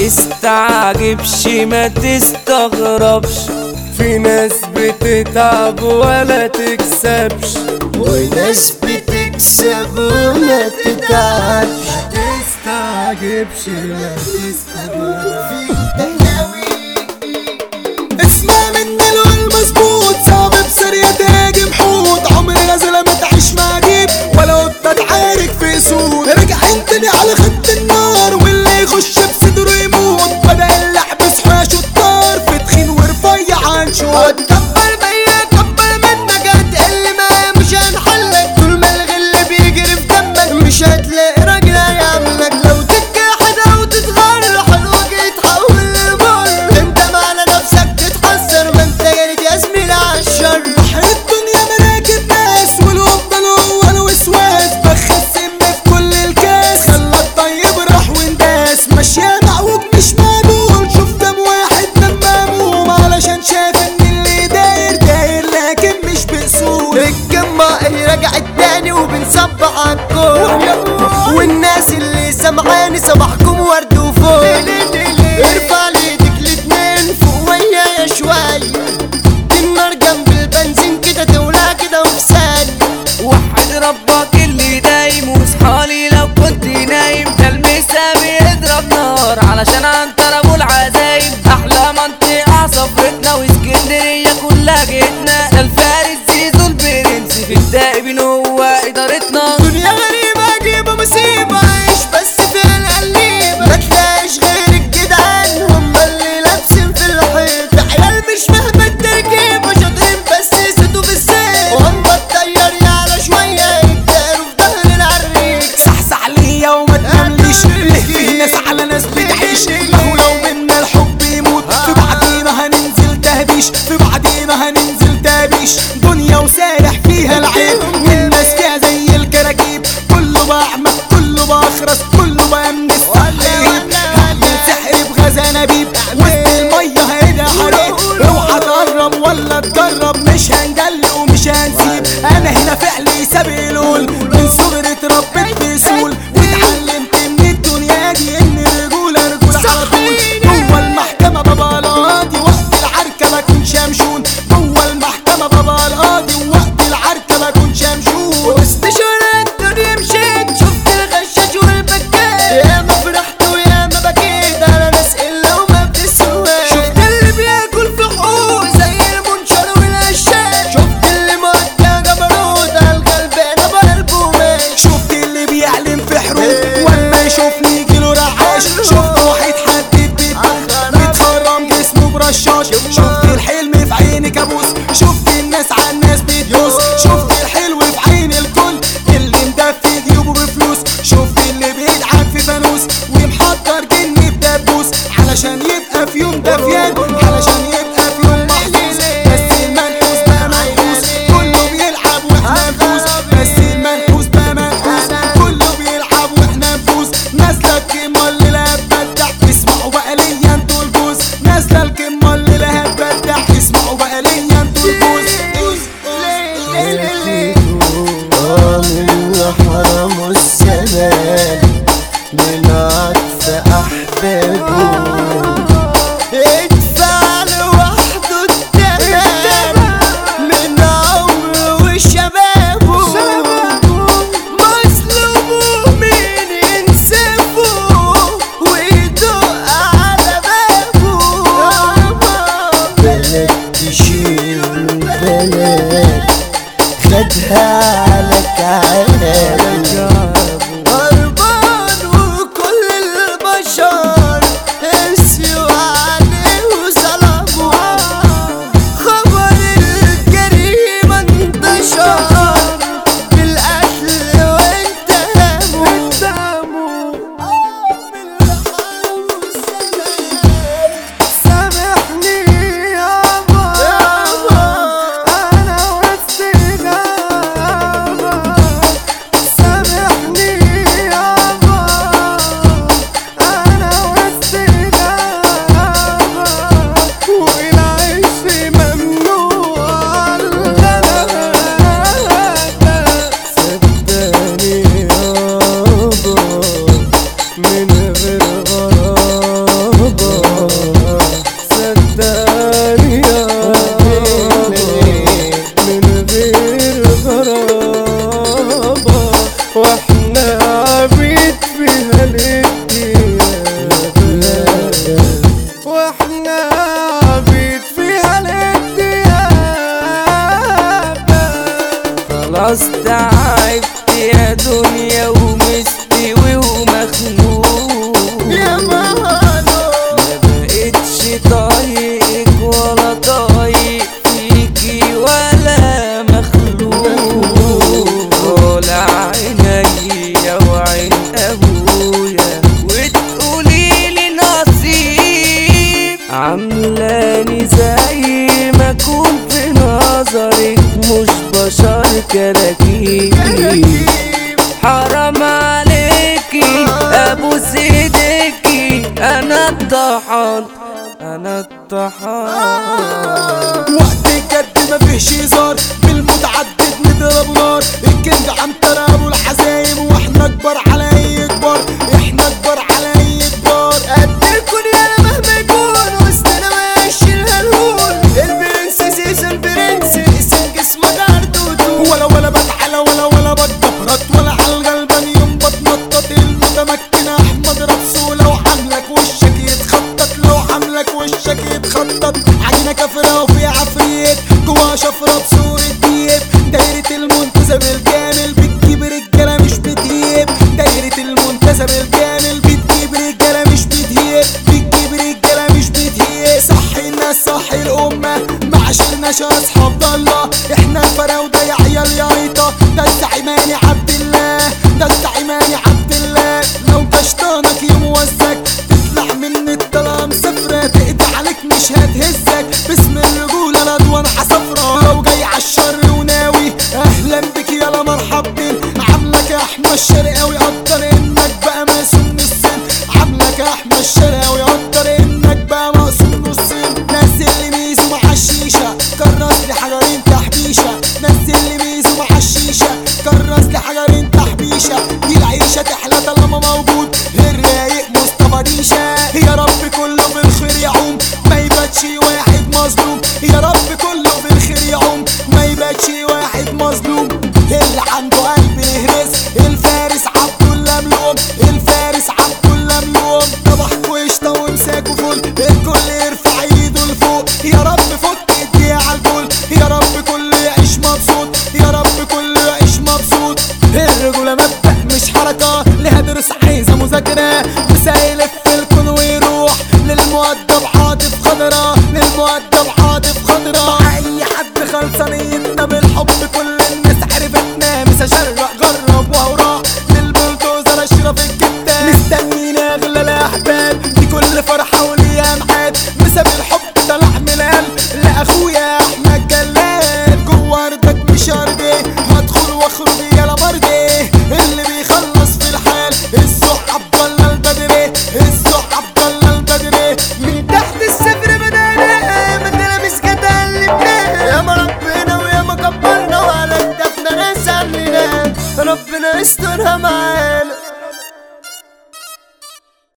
تستعجبش ما تستغربش في ناس بتتعب ولا تكسبش وناس بتكسب وما تتعبش تستعجبش لا تستغربش اسمع مني لو المظبوط صعب بسرية تهاجم حوت عمري غزلة ما تعيش مع جيب ولا قطة تعارك في سود راجعين تاني على خط النار واللي يخش بصدره يموت بدأ اللعب صحى شطار في تخين ورفيع عن شوط كبر بيا كبر منك هتقل ما مش هنحلك طول ما الغل بيجري في دمك مش هتلاقي راجل هيعملك لو تتجحد او تتغر حلوك يتحول لمر انت على نفسك تتحسر ما انت جريت يا زميلي عالشر بحر الدنيا مراكب ناس والافضل هو الوسواس بخ السم في كل الكاس خلى الطيب راح وانداس ماشية معوج مش معدول شوف كام واحد نام مهموم علشان شاف ان اللي داير داير لكن مش بأصول الجماعة رجعت تاني وبنصبح عالكون والناس اللي سمعاني صباحكم ورد وفوق ارفع ايدك الاتنين فوق ويايا شوية النار جنب البنزين كده تولع كده وفي ثانية وحد ربك اللي دايم واصحالي لو كنت نايم ده المسا بيضرب نار علشان عنتر ابو العزايم احلى منطقة صفرتنا واسكندرية كلها جيتنا ده الفارس زيزو البرنس في الدائبين هو ادارتنا دنيا غريبة عجيبة مصيبة عيش بس فيها القليبة ما تلاقيش غير الجدعان هم اللي لابسين في الحيط عيال مش فاهمة التركيبة شاطرين بس يزيدوا في السيف وهم الطيار يعلى شوية يتداروا في ظهر العريق صحصح ليا وما تنامليش ليه في ناس على ناس بتعيش ما هو لو منا الحب يموت في بعدينا هننزل تهبيش في بعدينا هننزل تهبيش دنيا وسارح فيها العيب والناس فيها زي الكراكيب كله بعمى كله بأخرس كله بقى من السحيب هعمل سحر بغزانبيب وسط المية هيدا حريق اوعى تقرب ولا تجرب مش هنجلق ومش هنسيب انا هنا فعلي سابق لول من صغري اتربيت بسول واتعلمت من الدنيا دي ان الرجولة رجولة على طول جوه المحكمة بابا القاضي وقت العركة بكون شمشون جوه المحكمة بابا القاضي وقت العركة بكون شمشون وسط شهرة الدنيا مشيت شفت الغشاش والبكات يا ما فرحت ويا ما بكيت على ناس الا وما بتسواش شفت اللي بياكل في حقوق زي المنشر والقشاش شفت اللي مودع جبروت على القلب انا بقلبه ماشي شفت اللي بيعلم في حروب واما يشوفني يجيله رعاش شفت واحد حدد بيتهم بيتخرم جسمه برشاش شفت الحلم في عين كابوس شفت الناس على الناس بتدوس شفت الحلو في عين الكل اللي مدفي جيوبه بفلوس شفت اللي بيدعك في فانوس ومحضر جن بدبوس علشان يبقى في يوم دفيان علشان يبقى في يوم محظوظ بس المنحوس بقى منحوس كله بيلعب واحنا نفوز بس المنحوس بقى منحوس كله بيلعب واحنا نفوز نازله الكلمه اللي لا هتبدع اسمعوا بقى ليا انتوا الجوز نازله الكلمه اللي لا هتبدع اسمعوا بقى ليا انتوا الجوز من حرم الزمان من عطف أحبابه ادفع لوحده التمن من عمره وشبابه مظلوم مين ينسفه ويدق على بابه بلد تشيل بلد خدها على كعبه هربان وكل البشر قسيوا عليه وظلموا خبر الجريمة انتشر بالقتل وانتهموا سامحني يابا انا وسينا خلاص تعبت يا دنيا ومستوي ومخنوق يا مهانو ما بقتش طايق ولا طايق فيكي ولا مخلوق طالع عينيا وعين ابويا وتقوليلي نصيب عاملاني زي ما اكون في نظرك مش بشر كراكيب حرام عليكي ابو سيدكي انا الطحن انا الطحن وقت الجد مفيش هزار بالمتعدد نضرب نار الكنج عنتر ابو الحزايم واحنا كبار على اي كبار احنا كبار على اي كبار قد الكون يا مهما يكون وسطنا ماشي الهلهول البرنس سيسن برنس اسم جسمك عردودو ولا ولا بتعلى ولا ولا بتجهرت ولا على الغلبان يوم بتنطط المتمكن احمد رسول لو حملك وشك يتخطط لو حملك وشك يتخطط عجينه كافره وفي عفريت جوا شفره بصوره ديب دايره المنتزه بالكامل بتجيب رجاله مش بتهيب دايره المنتزه بالكامل بتجيب رجاله مش بتهيب بتجيب رجاله مش بتهيب صحي الناس صحي الامه ما عشرناش اصحاب ضله احنا الفراوده يا عيال يايطه ده الزعيماني عبد الله ده الزعيماني عبد الله لو كشطانك يوم وزك تطلع من الطلعه مسافره تقضي عليك مش هتهزك باسم الرجوله الادوان عصفرة لو جاي عالشر وناوي اهلا بك يلا مرحب بين عاملك يا احمد الشرقاوي قدر انك بقى مقسوم نصين عاملك يا احمد الشرقاوي قدر انك بقى مقسوم نصين نزل لي ميزو مع الشيشه كرس لي حجرين تحبيشه نزل لي ميزو مع الشيشه كرس لي حجرين تحبيشه دي العيشه تحلى طالما موجود الرايق مصطفى ريشه يا رب كله بالخير يعوم ما يباتش واحد مظلوم يا رب كله بالخير يعوم ما يباتش واحد مظلوم اللي عنده قلب يهرس الفارس عبد الله ملوم الفارس عبد الله ملوم طبح وقشطه ومساكه فل الكل يرفع ايده لفوق يا رب فك ايديه على الكل يا رب كله يعيش مبسوط يا رب كله يعيش مبسوط الرجولة مبدأ مش حركة لها درس عايزة مذاكرة مسائل في الكون ويروح للمؤدب عاطف خضرا للمؤدب عاطف خضرا مع اي حد خلصانيتنا بالحب كل الناس عرفتنا مسا شر